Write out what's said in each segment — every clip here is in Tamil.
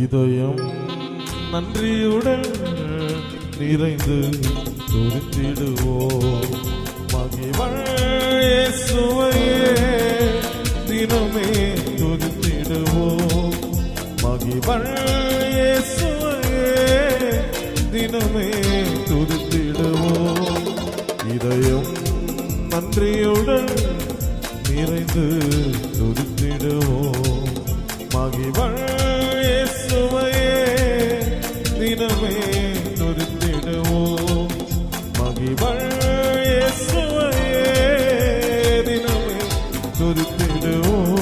இதயம் நன்றியுடன் நிறைந்து துரித்திடுவோம் மகிழ்வள் இயேசுவையே தினமே துரித்திடுவோம் மகிழ்வள் இயேசுவையே தினமே துரித்திடுவோம் இதயம் நன்றியுடன் நிறைந்து துதித்திடுவோம் மகிழ்வள் இயேசுவையே தினமே துதித்திடுவோம் மகிழ்வள் இயேசுவையே தினமே துதித்திடுவோம்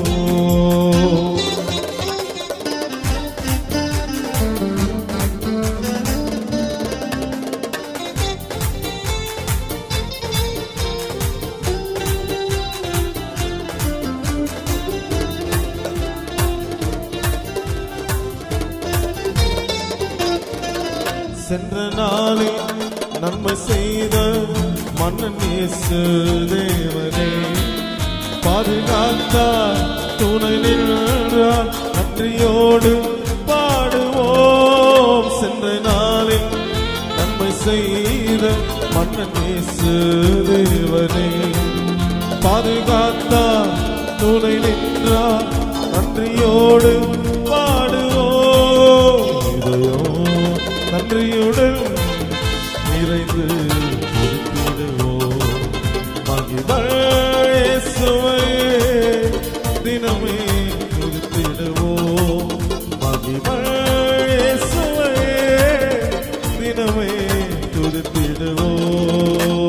சென்ற நாளில் நன்மை செய்த மன்னன் இயேசு தேவனே பாதுகாத்தார் துணை நின்றார் நன்றியோடு பாடுவோம் சென்ற நாளில் நன்மை செய்த மன்னன் இயேசு தேவனே பாதுகாத்தார் துணை நின்றார் நன்றியோடு பாடுவோம் இதயம் நன்றியுடன் நிறைந்து கொடுத்திடுவோம் மகிழ்வள் இயேசுவையே தினமே கொடுத்திடுவோம் மகிழ்வள் இயேசுவையே தினமே கொடுத்திடுவோம்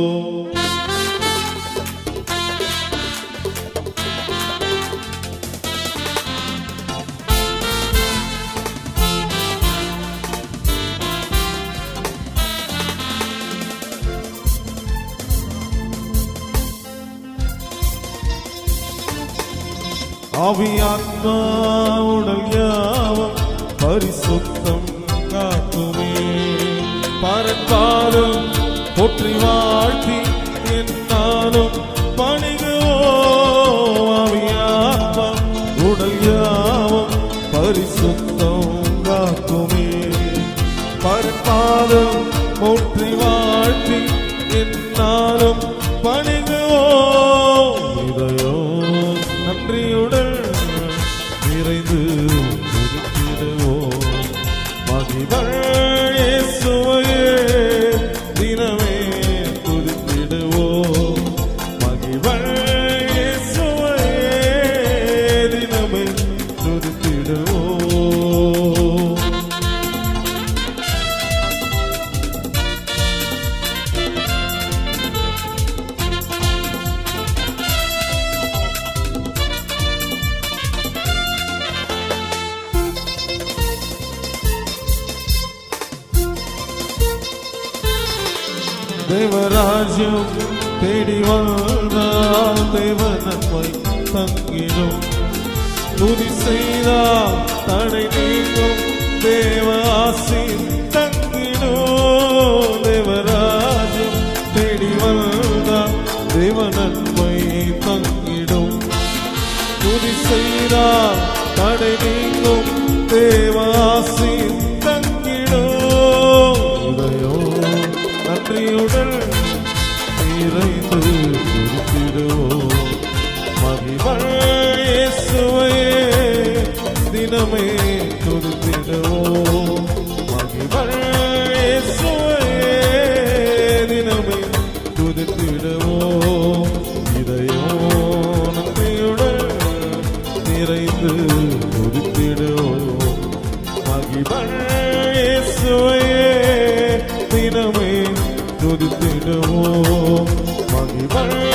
ஆவியாத்மா உடல் யாவும் பரிசுத்தம் காக்குமே பரப்பாலும் போற்றி வாழ்த்தி என்னாலும் பணிகுவோம் ஆவியாத்மா உடல் யாவும் பரிசுத்தம் காக்குமே பரப்பாலும் போற்றி வாழ்த்தி என்னாலும் பணிகுவோம் இதயம் நன்றியுடன் நிறைந்து துதித்திடுவோம் மகிழ்வள் இயேசுவையே தினமே துதித்திடுவோம் மகிழ்வள் இயேசுவையே தினமே துதித்திடுவோம் தேவராஜ்யம் தேடி வந்தால் தேவ நன்மை தங்கிடும் துதி செய்தால் தடை நீங்கும் தேவ ஆசி தங்கிடும் தேவராஜ்யம் தேடி வந்தால் தேவ நன்மை தங்கிடும் துதி செய்தால் தடை நீங்கும் தேவாசி தங்கிடும் இதயோ நன்றியுடன் நிறைந்து துதித்திடுவோம் மகிழ்வள் இயேசுவையே தினமே துதித்திடுவோம் மகிழ்வள் இயேசுவையே தினமே துதித்திடுவோம் இதயோ நன்றியுடன் நிறைந்து துதித்திடுவோம் மகிழ்வள் இயேசுவையே தினமே துதித்திடுவோம் மகிழ்வள்